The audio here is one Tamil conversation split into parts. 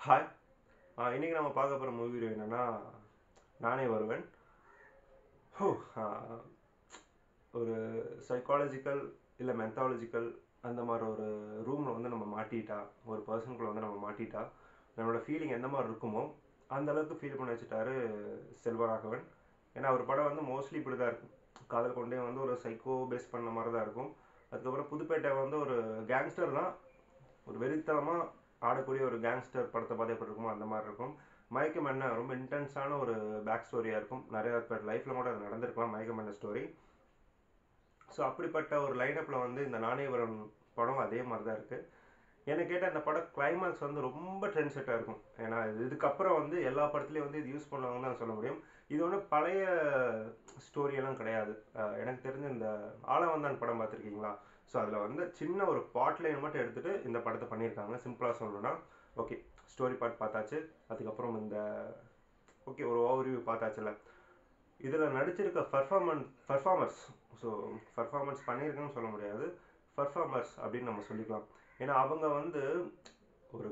ஹாய் இன்னைக்கு நம்ம பார்க்க போகிற மூவி என்னன்னா நானே வருவேன் ஹோ ஒரு சைக்காலஜிக்கல் இல்லை மென்த்தாலஜிக்கல் அந்த மாதிரி ஒரு ரூமில் வந்து நம்ம மாட்டிட்டா ஒரு பர்சனுக்குள்ள வந்து நம்ம மாட்டிட்டா நம்மளோட ஃபீலிங் எந்த மாதிரி இருக்குமோ அந்த அளவுக்கு ஃபீல் பண்ணி வச்சுட்டாரு செல்வராகவன் ஏன்னா அவர் படம் வந்து மோஸ்ட்லி இப்படி தான் இருக்கும் காதல் கொண்டே வந்து ஒரு சைக்கோ பேஸ் பண்ண மாதிரி தான் இருக்கும் அதுக்கப்புறம் புதுப்பேட்டை வந்து ஒரு கேங்ஸ்டர் தான் ஒரு வெறித்தனமாக ஆடக்கூடிய ஒரு கேங்ஸ்டர் படத்தை பார்த்து எப்படி இருக்குமோ அந்த மாதிரி இருக்கும் மயக்கம் என்ன ரொம்ப இன்டென்ஸான ஒரு பேக் ஸ்டோரியாக இருக்கும் நிறைய பேர் லைஃப்பில் கூட அது நடந்திருக்கலாம் மயக்கம் என்ன ஸ்டோரி ஸோ அப்படிப்பட்ட ஒரு லைனப்பில் வந்து இந்த நாணயவரம் படம் அதே மாதிரி தான் இருக்குது எனக்கு கேட்டால் இந்த படம் கிளைமேக்ஸ் வந்து ரொம்ப ட்ரெண்ட் செட்டாக இருக்கும் ஏன்னா இது இதுக்கப்புறம் வந்து எல்லா படத்துலையும் வந்து இது யூஸ் பண்ணுவாங்கன்னு தான் சொல்ல முடியும் இது ஒன்று பழைய ஸ்டோரியெல்லாம் கிடையாது அஹ் எனக்கு தெரிஞ்ச இந்த ஆலவந்தான் படம் பார்த்துருக்கீங்களா ஸோ அதில் வந்து சின்ன ஒரு பாட் லைன் மட்டும் எடுத்துகிட்டு இந்த படத்தை பண்ணியிருக்காங்க சிம்பிளாக சொல்லணும்னா ஓகே ஸ்டோரி பார்ட் பார்த்தாச்சு அதுக்கப்புறம் இந்த ஓகே ஒரு ஓவர்வியூ பார்த்தாச்சுல இதில் நடிச்சிருக்க பர்ஃபார்மன்ஸ் பர்ஃபார்மர்ஸ் ஸோ பர்ஃபார்மன்ஸ் பண்ணியிருக்கேன்னு சொல்ல முடியாது பர்ஃபார்மர்ஸ் அப்படின்னு நம்ம சொல்லிக்கலாம் ஏன்னா அவங்க வந்து ஒரு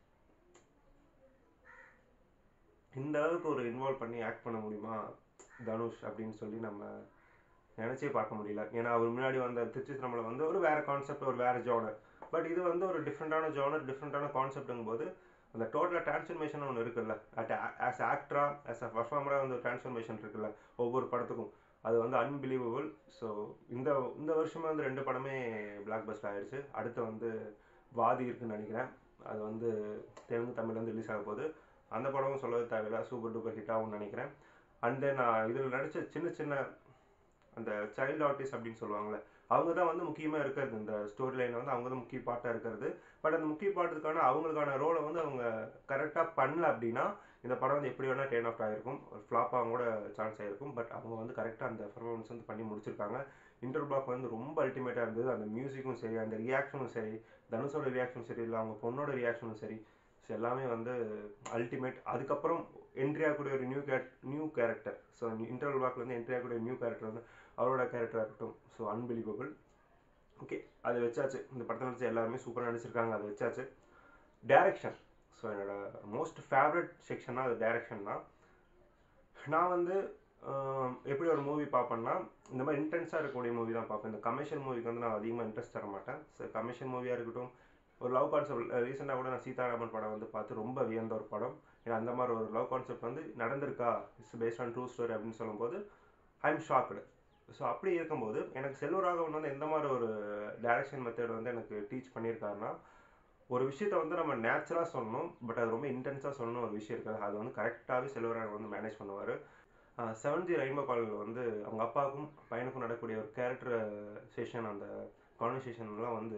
இந்த அளவுக்கு ஒரு இன்வால்வ் பண்ணி ஆக்ட் பண்ண முடியுமா தனுஷ் அப்படின்னு சொல்லி நம்ம நினச்சே பார்க்க முடியல ஏன்னா அவர் முன்னாடி வந்த திருச்சி நம்மளை வந்து ஒரு வேற கான்செப்ட் ஒரு வேற ஜானர் பட் இது வந்து ஒரு டிஃப்ரெண்டான ஜானர் டிஃப்ரெண்டான கான்செப்ட்டுங்கும் போது அந்த டோட்டலாக டிரான்ஸ்ஃபர்மேஷன் ஒன்று இருக்குல்ல அட் ஆஸ் ஆக்டரா ஆஸ் அ பர்ஃபார்மராக வந்து ஒரு டிரான்ஸ்ஃபர்மேஷன் இருக்குல்ல ஒவ்வொரு படத்துக்கும் அது வந்து அன்பிலீவபிள் ஸோ இந்த இந்த வருஷமே வந்து ரெண்டு படமே பிளாக் பஸ்ட் ஆயிடுச்சு அடுத்து வந்து வாதி இருக்குன்னு நினைக்கிறேன் அது வந்து தெலுங்கு தமிழ் வந்து ரிலீஸ் ஆக போகுது அந்த படமும் சொல்லவே தேவையில்ல சூப்பர் டூப்பர் ஹிட் ஆகும்னு நினைக்கிறேன் அண்ட் தென் இதில் நடித்த சின்ன சின்ன அந்த சைல்டு ஆர்டிஸ்ட் அப்படின்னு சொல்லுவாங்கள்ல அவங்க தான் வந்து முக்கியமாக இருக்கிறது இந்த ஸ்டோரி லைன் வந்து அவங்க தான் முக்கிய பாட்டாக இருக்கிறது பட் அந்த முக்கிய பாட்டுக்கான அவங்களுக்கான ரோலை வந்து அவங்க கரெக்டாக பண்ணல அப்படின்னா இந்த படம் வந்து எப்படி வேணால் டேர்ன் ஆஃப் ஆகிருக்கும் ஒரு ஃப்ளாப்பாக கூட சான்ஸ் ஆகிருக்கும் பட் அவங்க வந்து கரெக்டாக அந்த பர்ஃபார்மன்ஸ் வந்து பண்ணி முடிச்சிருக்காங்க இன்டர் பிளாக் வந்து ரொம்ப அல்டிமேட்டாக இருந்தது அந்த மியூசிக்கும் சரி அந்த ரியாக்ஷனும் சரி தனுஷோட ரியாக்ஷனும் சரி இல்லை அவங்க பொண்ணோட ரியாக்ஷனும் சரி ஸோ எல்லாமே வந்து அல்டிமேட் அதுக்கப்புறம் என்ட்ரி ஆகக்கூடிய ஒரு new cat new character so interval பிளாக்ல வந்து என்ட்ரி ஆகக்கூடிய நியூ கேரக்டர் வந்து அவரோட கேரக்டராக இருக்கட்டும் ஸோ அன்பிலீவபிள் ஓகே அது வச்சாச்சு இந்த படத்தில் நடிச்ச எல்லாருமே சூப்பராக நடிச்சிருக்காங்க அதை வச்சாச்சு டேரக்ஷன் ஸோ என்னோட மோஸ்ட் ஃபேவரட் செக்ஷனாக அது டேரக்ஷன் தான் நான் வந்து எப்படி ஒரு மூவி பார்ப்பேன்னா இந்த மாதிரி இன்டென்ஸாக இருக்கக்கூடிய மூவி தான் பார்ப்பேன் இந்த கமர்ஷியல் மூவிக்கு வந்து நான் அதிகமாக இன்ட்ரெஸ்ட் தர மாட்டேன் ஸோ கமர்ஷியல் மூவியாக இருக்கட்டும் ஒரு லவ் கான்செப்ட் ரீசெண்டாக கூட நான் சீதாராமன் படம் வந்து பார்த்து ரொம்ப வியந்த ஒரு படம் ஏன்னா அந்த மாதிரி ஒரு லவ் கான்செப்ட் வந்து நடந்திருக்கா it's based on true story அப்படின்னு சொல்லும்போது ஐ எம் ஷாக்டு ஸோ அப்படி இருக்கும்போது எனக்கு செல்வராகவன் வந்து எந்த மாதிரி ஒரு டைரக்ஷன் மெத்தட் வந்து எனக்கு டீச் பண்ணியிருக்காருன்னா ஒரு விஷயத்த வந்து நம்ம நேச்சுரலாக சொல்லணும் பட் அது ரொம்ப இன்டென்ஸாக சொல்லணும் ஒரு விஷயம் இருக்காது அது வந்து கரெக்டாகவே செல்வராகவன் வந்து மேனேஜ் பண்ணுவார் செவன் ஜி ரெயின்போ காலில் வந்து அவங்க அப்பாவுக்கும் பையனுக்கும் நடக்கக்கூடிய ஒரு கேரக்டர் செஷன் அந்த கான்வர்சேஷன்லாம் வந்து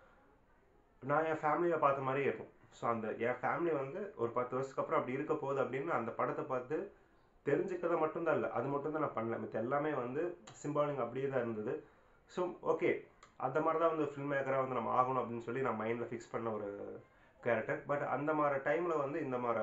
நான் என் ஃபேமிலியில் பார்த்த மாதிரியே இருக்கும் ஸோ அந்த என் ஃபேமிலி வந்து ஒரு பத்து வருஷத்துக்கு அப்புறம் அப்படி இருக்க போகுது அப்படின்னு அந்த படத்தை பார்த்து தெரிஞ்சுக்கதை மட்டும்தான் இல்லை அது மட்டும் தான் நான் பண்ணல மற்ற எல்லாமே வந்து சிம்பாலிங் அப்படியே தான் இருந்தது ஸோ ஓகே அந்த மாதிரி தான் வந்து ஃபில்ம் மேக்கராக வந்து நம்ம ஆகணும் அப்படின்னு சொல்லி நான் மைண்டில் ஃபிக்ஸ் பண்ண ஒரு கேரக்டர் பட் அந்த மாதிரி டைமில் வந்து இந்த மாதிரி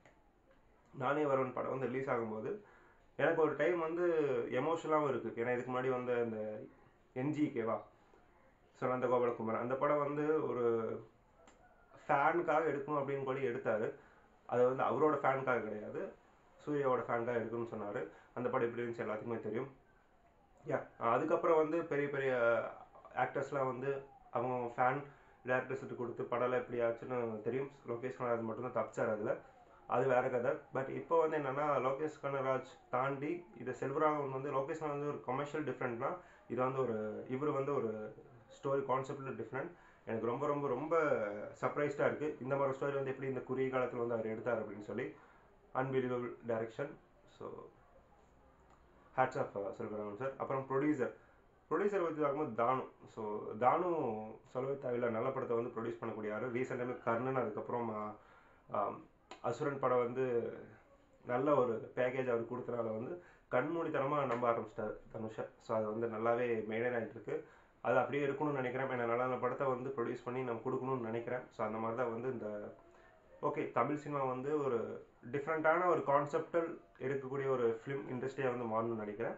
நானே வருவன் படம் வந்து ரிலீஸ் ஆகும்போது எனக்கு ஒரு டைம் வந்து எமோஷனலாகவும் இருக்குது ஏன்னா இதுக்கு முன்னாடி வந்து அந்த என்ஜிகேவா சுனந்த கோபாலகுமார் அந்த படம் வந்து ஒரு ஃபேனுக்காக எடுக்கணும் அப்படின்னு சொல்லி எடுத்தார் அது வந்து அவரோட ஃபேனுக்காக கிடையாது சூர்யாவோட ஃபேனுக்காக எடுக்கணும்னு சொன்னார் அந்த படம் எப்படி இருந்துச்சு எல்லாத்துக்குமே தெரியும் யா அதுக்கப்புறம் வந்து பெரிய பெரிய ஆக்டர்ஸ்லாம் வந்து அவங்க ஃபேன் டேரக்டர்ஸ்ட்டு கொடுத்து படம்லாம் எப்படி ஆச்சுன்னு தெரியும் லோகேஷ் கனராஜ் மட்டும்தான் தப்பிச்சார் அதில் அது வேற கதை பட் இப்போ வந்து என்னென்னா லோகேஷ் கனராஜ் தாண்டி இது செல்வராகவன் வந்து லோகேஷ் வந்து ஒரு கமர்ஷியல் டிஃப்ரெண்ட்னா இது வந்து ஒரு இவர் வந்து ஒரு ஸ்டோரி கான்செப்டில் டிஃப்ரெண்ட் எனக்கு ரொம்ப ரொம்ப ரொம்ப சர்ப்ரைஸ்டாக இருக்குது இந்த மாதிரி ஸ்டோரி வந்து எப்படி இந்த குறுகிய காலத்தில் வந்து அவர் எடுத்தார் அப்படின்னு சொல்லி unbelievable direction so hats off Selvaraghavan sir அப்புறம் ப்ரொடியூசர் ப்ரொடியூசர் வச்சு பார்க்கும்போது தானு ஸோ தானு சொல்லவே தேவையில்லை நல்ல படத்தை வந்து ப்ரொடியூஸ் பண்ணக்கூடிய யார் ரீசெண்டாக கர்ணன் அதுக்கப்புறம் அசுரன் படம் வந்து நல்ல ஒரு பேக்கேஜ் அவர் கொடுத்தனால வந்து கண்மூடித்தனமாக நம்ப ஆரம்பிச்சிட்டார் தனுஷை ஸோ அது வந்து நல்லாவே மெயின்டைன் ஆகிட்டு இருக்கு அது அப்படியே இருக்கணும்னு நினைக்கிறேன் ஏன்னா நல்ல நல்ல படத்தை வந்து ப்ரொடியூஸ் பண்ணி நம்ம கொடுக்கணும்னு நினைக்கிறேன் ஸோ அந்த மாதிரி தான் வந்து இந்த ஓகே தமிழ் சினிமா வந்து ஒரு டிஃப்ரெண்ட்டான ஒரு கான்செப்டல் எடுக்கக்கூடிய ஒரு ஃபிலிம் இண்டஸ்ட்ரியாக வந்து மாறணும்னு நினைக்கிறேன்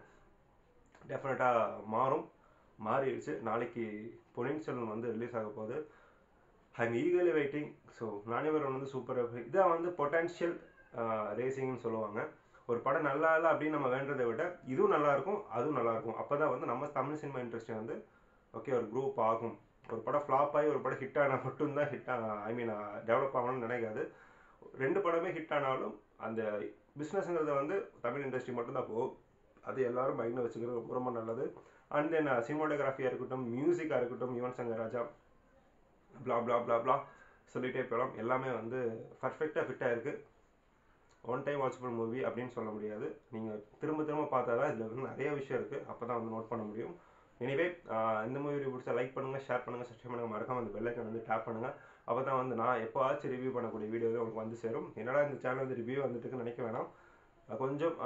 டெஃபினட்டாக மாறும் மாறிடுச்சு நாளைக்கு பொன்னியின் செல்வன் வந்து ரிலீஸ் ஆக போகுது ஐம் ஈகலி வெயிட்டிங் ஸோ நானிவர் வந்து சூப்பர் இதான் வந்து பொட்டன்ஷியல் ரேசிங்னு சொல்லுவாங்க ஒரு படம் நல்லா இல்லை அப்படின்னு நம்ம வேண்டதை விட இதுவும் நல்லா இருக்கும் அதுவும் நல்லா இருக்கும் அப்போ தான் வந்து நம்ம தமிழ் சினிமா இண்டஸ்ட்ரி வந்து ஓகே ஒரு குரூப் ஆகும் ஒரு படம் ஃப்ளாப் ஆகி ஒரு படம் ஹிட் ஆனால் மட்டும்தான் ஹிட் ஐ மீன் டெவலப் ஆகணும்னு நினைக்காது ரெண்டு படமே ஹிட் ஆனாலும் அந்த பிஸ்னஸ்ங்கிறது வந்து தமிழ் இண்டஸ்ட்ரி மட்டும்தான் போகும் அது எல்லாரும் மைண்டில் வச்சுக்கிறது ரொம்ப ரொம்ப நல்லது அண்ட் தென் சினிமாட்டோகிராஃபியாக இருக்கட்டும் மியூசிக்காக இருக்கட்டும் யுவன் சங்கர் ராஜா blah blah blah blah சொல்லிட்டே போகலாம் எல்லாமே வந்து பர்ஃபெக்டாக ஃபிட்டாக இருக்குது ஒன் டைம் வாட்சபிள் மூவி அப்படின்னு சொல்ல முடியாது நீங்கள் திரும்ப திரும்ப பார்த்தா தான் இதில் வந்து நிறைய விஷயம் இருக்குது அப்போ தான் வந்து நோட் பண்ண முடியும் எனிவே இந்த மூவி பிடிச்சா லைக் பண்ணுங்கள் ஷேர் பண்ணுங்கள் சப்ஸ்கிரைப் பண்ணுங்கள் மறக்காம அந்த பெல்லைக்கன் வந்து டேப் பண்ணுங்கள் அப்போ தான் வந்து நான் எப்போவாச்சும் ரிவ்யூ பண்ணக்கூடிய வீடியோவே உங்களுக்கு வந்து சேரும் என்னடா இந்த சேனல் வந்து ரிவ்யூ வந்துட்டுன்னு நினைக்க வேணாம் அஹ் கொஞ்சம்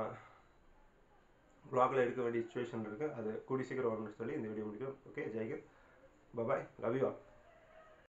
ப்ளாகில் எடுக்க வேண்டிய சுச்சுவேஷன் இருக்குது அது கூடி சீக்கிரம் வரணும்னு சொல்லி இந்த வீடியோ முடிக்கும் ஓகே ஜெய்கர் பபாய் லவ் யூ ஆல்